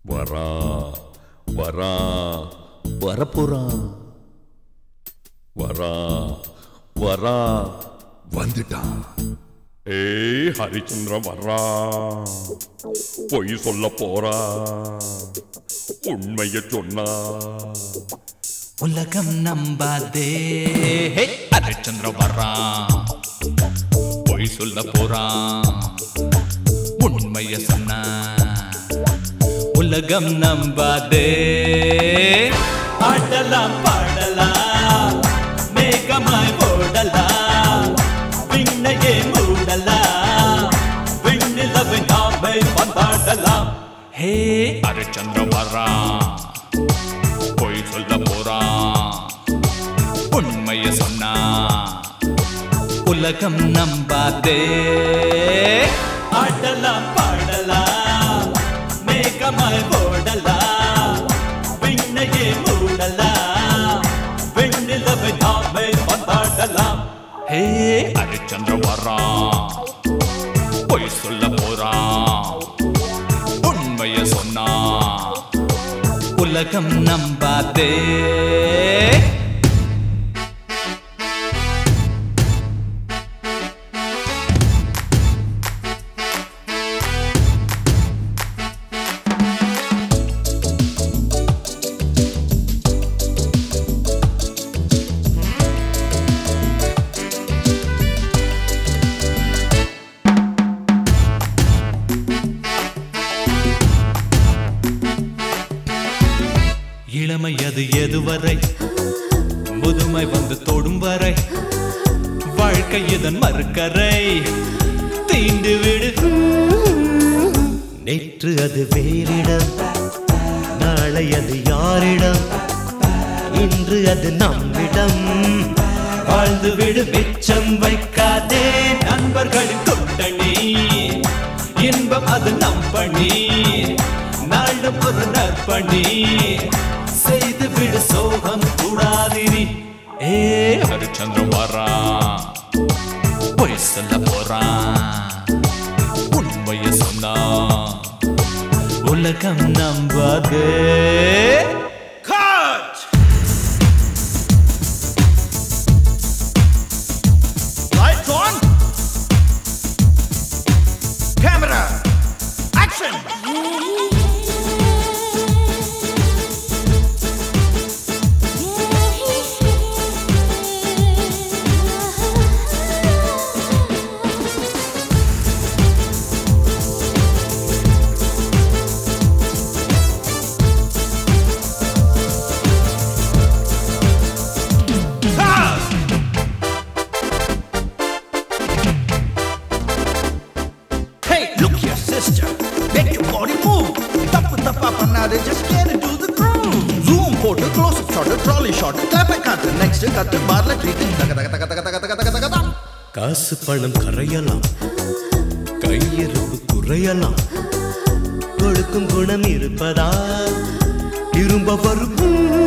வரா வரா வரப்போறான் வரா வரா வந்துட்டான் ஏய் ஹரிச்சந்திரன் வர்றா பொய் சொல்ல போறா உண்மைய சொன்னா உலகம் நம்பாதே ஹே, ஹரிச்சந்திர வர்றான் பொய் சொல்ல போறான் உண்மைய சொன்னா உலகம் நம்பாதே ஆடலாம் பாடலாம் மேகமாய் ஓடலாம் விண்ணையே மூடலாம் விண்ணிலவை நாமை பந்தாடலாம் ஹே ஹரிச்சந்திர வர்றான் பொய் சொல்ல போறான் உண்மைய சொன்னா உலகம் நம்பாதே ஆடலாம் பாடலாம் மேகமாய் ஓடலாம் விண்ணையே மூடலாம் விண்ணிலவை நாமே வந்தாடலாம் ஹே ஹரிச்சந்திர வர்றான் பொய் சொல்ல போறான் உண்மைய சொன்னா உலகம் நம்பாதே இளமை அது எதுவரை முதுமை வந்து தொடும் வரை வாழ்க்கை இதன் மறுக்கரை தீண்டு விடு நேற்று அது வேறிடம் நாளை அது யாரிடம் இன்று அது நம்மிடம் வாழ்ந்து விடு மிச்சம் வைக்காதே நண்பர்களின் கூட்டணி இன்பம் அது நம் பணி நாளும் ஒரு நற்பணி செய்து விடு சோகம் கூடாதிரி ஏ ஹரிச்சந்திரன் வர்றான் பொய் சொல்ல போறான் உண்மைய சொன்னா உலகம் நம்பாதே Lights on. Camera. Action. Hey, look here, sister. Make your body move. தப்பு தப்பா பண்ணாதே just get into the groove. Zoom போட்டு close up shot, trolley shot, clap காட்டு next கட்டு பார்ல ட்ரீட் தக தக தக தக தக தக தக தக தக காசு பணம் கரையலாம் கையிருப்பு குறையலாம் கொடுக்கும் குணம் இருப்பதா திரும்ப வரும்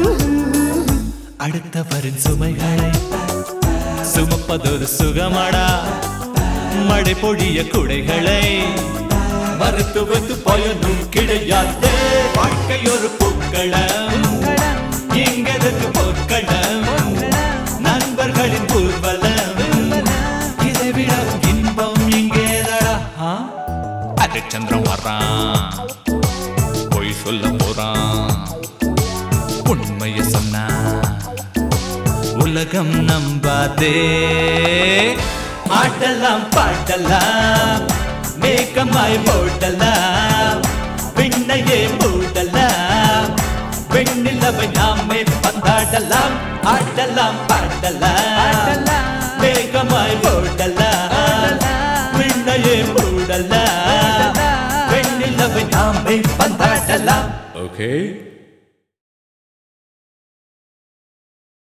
அடுத்தவரின் சுமைகளை சுமப்பதொரு சுகமடா மழை பொழிய குடைகளை மருத்துவத்து பயனும் கிடையாது வாழ்க்கை ஒரு பூக்களம் இங்கெதற்கு பொற்களம் நண்பர்களின் ஊர்வலம் இதை விட இன்பம் இங்கேதடா ஹரிச்சந்திரன் வர்றான் பொய் சொல்ல போறான் உண்மைய சொன்னா உலகம் நம்பாதே ஆடலாம் பாடலாம் மேகமாய் போடலாம் விண்ணையே மூடலாம் வெண்ணிலவை நாமே பந்தாடலாம் ஆடலாம் பாடலாம் மேகமாய் போடலாம் விண்ணையே மூடலாம் வெண்ணிலவை நாமே பந்தாடலாம் ஓகே